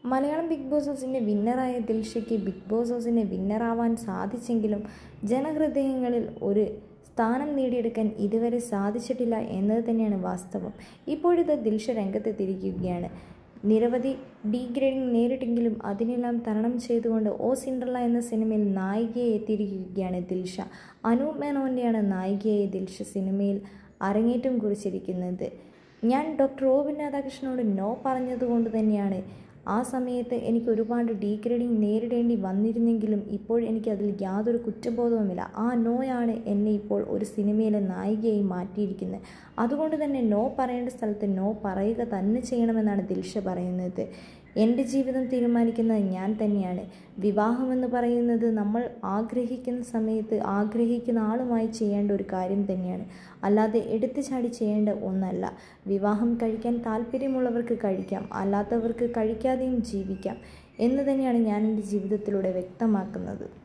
Malayalam big boss ഹൗസിൻ്റെ വിന്നറായ ദിൽഷയ്ക്ക് big boss ഹൗസിൻ്റെ വിന്നറാവാൻ സാധിച്ചെങ്കിലും ജനഹൃദയങ്ങളിൽ ഒരു സ്ഥാനം നേടിയെടുക്കാൻ ഇതുവരെ സാധിച്ചിട്ടില്ല എന്നത് തന്നെയാണ് വാസ്തവം ഇപ്പോഴിത് ദിൽഷ രംഗത്തെത്തിയിരിക്കുകയാണ് നിരവധി ഡീഗ്രേഡിംഗ് നേരിട്ടെങ്കിലും അതിനെല്ലാം തരണം ചെയ്തുകൊണ്ട് ഓ സിൻഡ്രല്ല എന്ന സിനിമയിൽ നായികയെ എത്തിയിരിക്കുകയാണ് ദിൽഷ അനൂപ് മേനോൻ്റെയാണ് നായികയായി ദിൽഷ സിനിമയിൽ അരങ്ങേറ്റം കുറിച്ചിരിക്കുന്നത് ഞാൻ ഡോക്ടർ റോബിൻ രാധാകൃഷ്ണനോട് നോ പറഞ്ഞതുകൊണ്ട് തന്നെയാണ് ആ സമയത്ത് എനിക്ക് ഒരുപാട് ഡീഗ്രേഡിങ് നേരിടേണ്ടി വന്നിരുന്നെങ്കിലും ഇപ്പോൾ എനിക്ക് അതിൽ യാതൊരു കുറ്റബോധവുമില്ല ആ നോയാണ് എന്നെ ഇപ്പോൾ ഒരു സിനിമയിലെ നായികയായി മാറ്റിയിരിക്കുന്നത് അതുകൊണ്ട് തന്നെ നോ പറയേണ്ട സ്ഥലത്ത് നോ പറയുക തന്നെ ചെയ്യണമെന്നാണ് ദിൽഷ പറയുന്നത് എൻ്റെ ജീവിതം തീരുമാനിക്കുന്നത് ഞാൻ തന്നെയാണ് വിവാഹമെന്ന് പറയുന്നത് നമ്മൾ ആഗ്രഹിക്കുന്ന സമയത്ത് ആഗ്രഹിക്കുന്ന ആളുമായി ചെയ്യേണ്ട ഒരു കാര്യം തന്നെയാണ് അല്ലാതെ എടുത്തു ചാടി ചെയ്യേണ്ട ഒന്നല്ല വിവാഹം കഴിക്കാൻ താല്പര്യമുള്ളവർക്ക് കഴിക്കാം അല്ലാത്തവർക്ക് കഴിക്കാതെയും ജീവിക്കാം എന്ന് തന്നെയാണ് ഞാൻ എൻ്റെ ജീവിതത്തിലൂടെ വ്യക്തമാക്കുന്നത്